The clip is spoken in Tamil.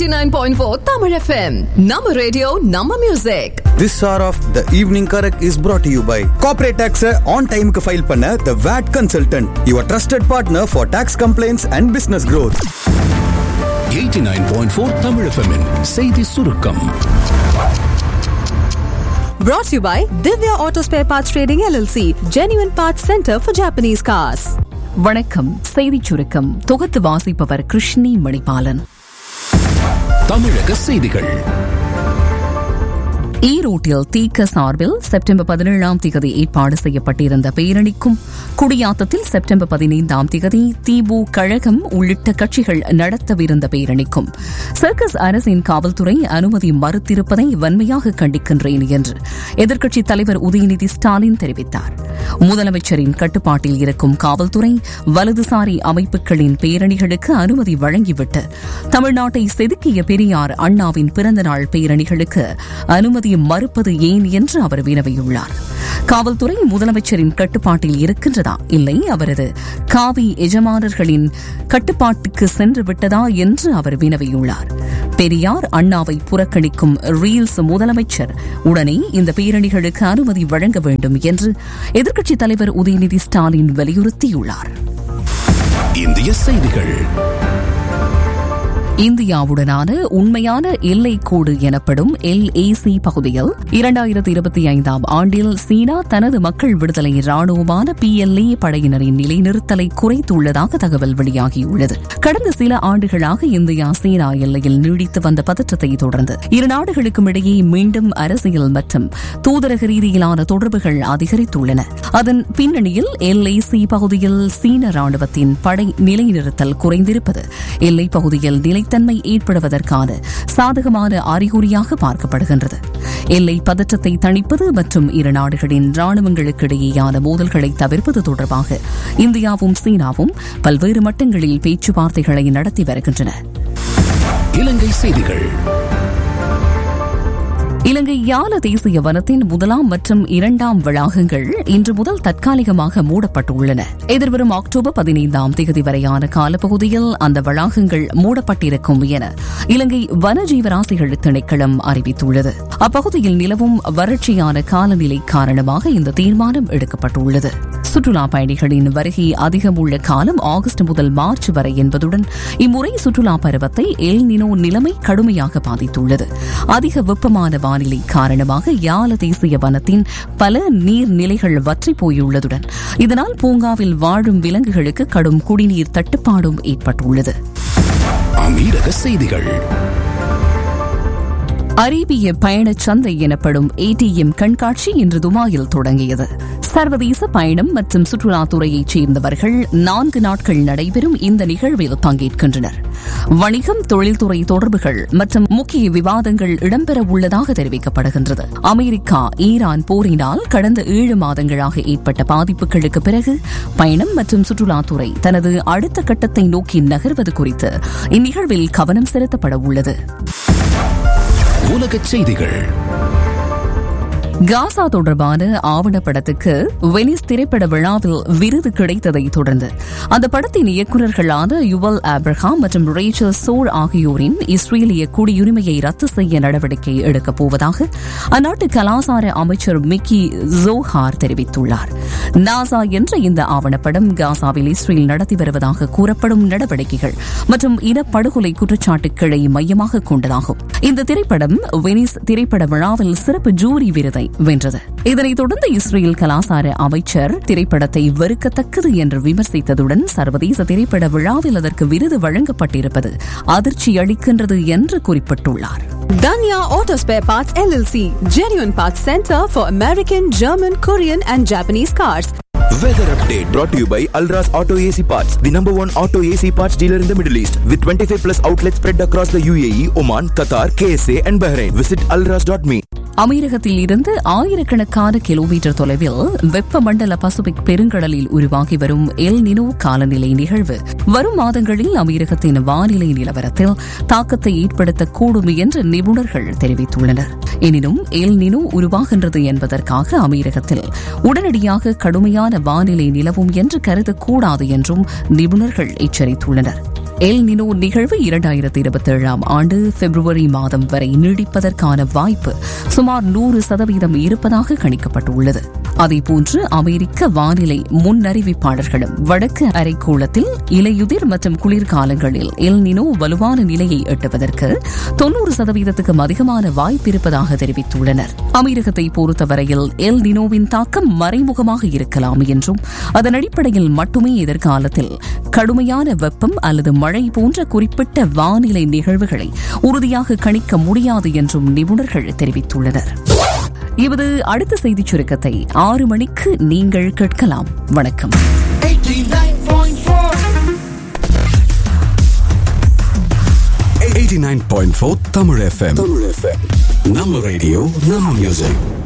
89.4 Tamil FM. Nama radio, Nama music. This hour of the evening correct is brought to you by Corporate Tax on time க்கு file பண்ண The VAT Consultant, your trusted partner for tax complaints and business growth. 89.4 Tamil FM -இன் செய்தி சுருக்கம் Brought to you by Divya Auto Spare Parts Trading LLC, Genuine Parts Center for Japanese Cars. வணக்கம் செய்திச் சுருக்கம் தொகுத்து வாசிப்பவர் கிருஷ்ணி மணிபாலன் தமிழக செய்திகள் ஈரோட்டில் தீக்க சார்பில் செப்டம்பர் பதினேழாம் திகதி ஏற்பாடு செய்யப்பட்டிருந்த பேரணிக்கும் குடியாத்தத்தில் செப்டம்பர் பதினைந்தாம் திகதி திபு கழகம் உள்ளிட்ட கட்சிகள் நடத்தவிருந்த பேரணிக்கும் சர்க்கஸ் அரசின் காவல்துறை அனுமதி மறுத்திருப்பதை வன்மையாக கண்டிக்கின்றேன் என்று எதிர்க்கட்சித் தலைவர் உதயநிதி ஸ்டாலின் தெரிவித்தார் முதலமைச்சரின் கட்டுப்பாட்டில் இருக்கும் காவல்துறை வலதுசாரி அமைப்புகளின் பேரணிகளுக்கு அனுமதி வழங்கிவிட்டு தமிழ்நாட்டை செதுக்கிய பெரியார் அண்ணாவின் பிறந்தநாள் பேரணிகளுக்கு அனுமதி மறுப்பது ஏன் என்று அவர் வினவியுள்ளார் காவல்துறை முதலமைச்சரின் கட்டுப்பாட்டில் இருக்கின்றதா இல்லை அவரது காவி எஜமானர்களின் கட்டுப்பாட்டுக்கு சென்று விட்டதா என்று அவர் வினவியுள்ளார் பெரியார் அண்ணாவை புறக்கணிக்கும் ரீல்ஸ் முதலமைச்சர் உடனே இந்த பேரணிகளுக்கு அனுமதி வழங்க வேண்டும் என்று எதிர்க்கட்சித் தலைவர் உதயநிதி ஸ்டாலின் வலியுறுத்தியுள்ளார் இந்திய செய்திகள் இந்தியாவுடனான உண்மையான எல்லைக்கோடு எனப்படும் எல்ஏசி பகுதியில் இரண்டாயிரத்தி இருபத்தி ஐந்தாம் ஆண்டில் சீனா தனது மக்கள் விடுதலை ராணுவமான பிஎல்ஏ படையினரின் நிலைநிறுத்தலை குறைத்துள்ளதாக தகவல் வெளியாகியுள்ளது கடந்த சில ஆண்டுகளாக இந்தியா சீனா எல்லையில் நீடித்து வந்த பதற்றத்தை தொடர்ந்து இரு நாடுகளுக்கும் இடையே மீண்டும் அரசியல் மற்றும் தூதரக ரீதியிலான தொடர்புகள் அதிகரித்துள்ளன அதன் பின்னணியில் எல்ஏசி பகுதியில் சீன ராணுவத்தின் படை நிலைநிறுத்தல் குறைந்திருப்பது எல்லைப் பகுதியில் நிலை நிலைத்தன்மை ஏற்படுவதற்கான சாதகமான அறிகுறியாக பார்க்கப்படுகின்றது எல்லை பதற்றத்தை தணிப்பது மற்றும் இரு நாடுகளின் ராணுவங்களுக்கிடையேயான மோதல்களை தவிர்ப்பது தொடர்பாக இந்தியாவும் சீனாவும் பல்வேறு மட்டங்களில் பேச்சுவார்த்தைகளை நடத்தி வருகின்றன இலங்கை செய்திகள் இலங்கை யால தேசிய வனத்தின் முதலாம் மற்றும் இரண்டாம் வளாகங்கள் இன்று முதல் தற்காலிகமாக மூடப்பட்டுள்ளன எதிர்வரும் அக்டோபர் பதினைந்தாம் தேதி வரையான காலப்பகுதியில் அந்த வளாகங்கள் மூடப்பட்டிருக்கும் என இலங்கை வனஜீவராசிகள் திணைக்களம் அறிவித்துள்ளது அப்பகுதியில் நிலவும் வறட்சியான காலநிலை காரணமாக இந்த தீர்மானம் எடுக்கப்பட்டுள்ளது சுற்றுலா பயணிகளின் வருகை அதிகம் உள்ள காலம் ஆகஸ்ட் முதல் மார்ச் வரை என்பதுடன் இம்முறை சுற்றுலா பருவத்தை எல் நினோ நிலைமை கடுமையாக பாதித்துள்ளது அதிக வெப்பமான வானிலை காரணமாக யால தேசிய வனத்தின் பல நீர்நிலைகள் வற்றி போயுள்ளதுடன் இதனால் பூங்காவில் வாழும் விலங்குகளுக்கு கடும் குடிநீர் தட்டுப்பாடும் ஏற்பட்டுள்ளது அமீரக செய்திகள் அரேபிய பயணச் சந்தை எனப்படும் ஏடிஎம் கண்காட்சி இன்று துபாயில் தொடங்கியது சர்வதேச பயணம் மற்றும் சுற்றுலாத்துறையைச் சேர்ந்தவர்கள் நான்கு நாட்கள் நடைபெறும் இந்த நிகழ்வில் பங்கேற்கின்றனர் வணிகம் தொழில்துறை தொடர்புகள் மற்றும் முக்கிய விவாதங்கள் இடம்பெற உள்ளதாக தெரிவிக்கப்படுகின்றது அமெரிக்கா ஈரான் போரினால் கடந்த ஏழு மாதங்களாக ஏற்பட்ட பாதிப்புகளுக்கு பிறகு பயணம் மற்றும் சுற்றுலாத்துறை தனது அடுத்த கட்டத்தை நோக்கி நகர்வது குறித்து இந்நிகழ்வில் கவனம் செலுத்தப்பட உள்ளது உலகச் செய்திகள் காசா தொடர்பான ஆவணப்படத்துக்கு வெனிஸ் திரைப்பட விழாவில் விருது கிடைத்ததை தொடர்ந்து அந்த படத்தின் இயக்குநர்களான யுவல் ஆப்ரஹாம் மற்றும் ரேச்சல் சோர் ஆகியோரின் இஸ்ரேலிய குடியுரிமையை ரத்து செய்ய நடவடிக்கை எடுக்கப் போவதாக அந்நாட்டு கலாசார அமைச்சர் மிக்கி ஜோஹார் தெரிவித்துள்ளார் நாசா என்ற இந்த ஆவணப்படம் காசாவில் இஸ்ரேல் நடத்தி வருவதாக கூறப்படும் நடவடிக்கைகள் மற்றும் இனப்படுகொலை குற்றச்சாட்டுக்களை மையமாக கொண்டதாகும் இந்த திரைப்படம் வெனிஸ் திரைப்பட விழாவில் சிறப்பு ஜூரி விருதை வென்றது இதனைத் தொடர்ந்து இஸ்ரேல் கலாசார அமைச்சர் திரைப்படத்தை வெறுக்கத்தக்கது என்று விமர்சித்ததுடன் சர்வதேச திரைப்பட விழாவில் அதற்கு விருது வழங்கப்பட்டிருப்பது அதிர்ச்சி அளிக்கின்றது என்று குறிப்பிட்டுள்ளார் Danya Auto Spare Parts LLC, Genuine Parts Center for American, German, Korean, and Japanese cars. Weather update brought to you by Alras Auto AC Parts, the number one auto AC parts dealer in the Middle East, with 25 plus outlets spread across the UAE, Oman, Qatar, KSA, and Bahrain. Visit alras.me. அமீரகத்தில் இருந்து ஆயிரக்கணக்கான கிலோமீட்டர் தொலைவில் வெப்பமண்டல பசிபிக் பெருங்கடலில் உருவாகி வரும் எல் நினோ காலநிலை நிகழ்வு வரும் மாதங்களில் அமீரகத்தின் வானிலை நிலவரத்தில் தாக்கத்தை ஏற்படுத்தக்கூடும் என்று நிபுணர்கள் தெரிவித்துள்ளனர் எனினும் எல் நினோ உருவாகின்றது என்பதற்காக அமீரகத்தில் உடனடியாக கடுமையான வானிலை நிலவும் என்று கருதக்கூடாது என்றும் நிபுணர்கள் எச்சரித்துள்ளனர் எல் நினோ நிகழ்வு இரண்டாயிரத்தி இருபத்தி ஏழாம் ஆண்டு பிப்ரவரி மாதம் வரை நீடிப்பதற்கான வாய்ப்பு சுமார் நூறு சதவீதம் இருப்பதாக கணிக்கப்பட்டுள்ளது அதேபோன்று அமெரிக்க வானிலை முன்னறிவிப்பாளர்களும் வடக்கு அரைக்கோளத்தில் இலையுதிர் மற்றும் குளிர்காலங்களில் எல் நினோ வலுவான நிலையை எட்டுவதற்கு தொன்னூறு சதவீதத்துக்கும் அதிகமான வாய்ப்பு இருப்பதாக தெரிவித்துள்ளனர் அமெரிக்கத்தை பொறுத்தவரையில் எல் நினோவின் தாக்கம் மறைமுகமாக இருக்கலாம் என்றும் அதன் அடிப்படையில் மட்டுமே எதிர்காலத்தில் கடுமையான வெப்பம் அல்லது மழை போன்ற குறிப்பிட்ட வானிலை நிகழ்வுகளை உறுதியாக கணிக்க முடியாது என்றும் நிபுணர்கள் தெரிவித்துள்ளனர் இவது அடுத்த செய்திச் சுருக்கத்தை ஆறு மணிக்கு நீங்கள் கேட்கலாம் வணக்கம் 89.4 Tamil FM. Tamil FM. நம்ம ரேடியோ நம்ம மியூசிக்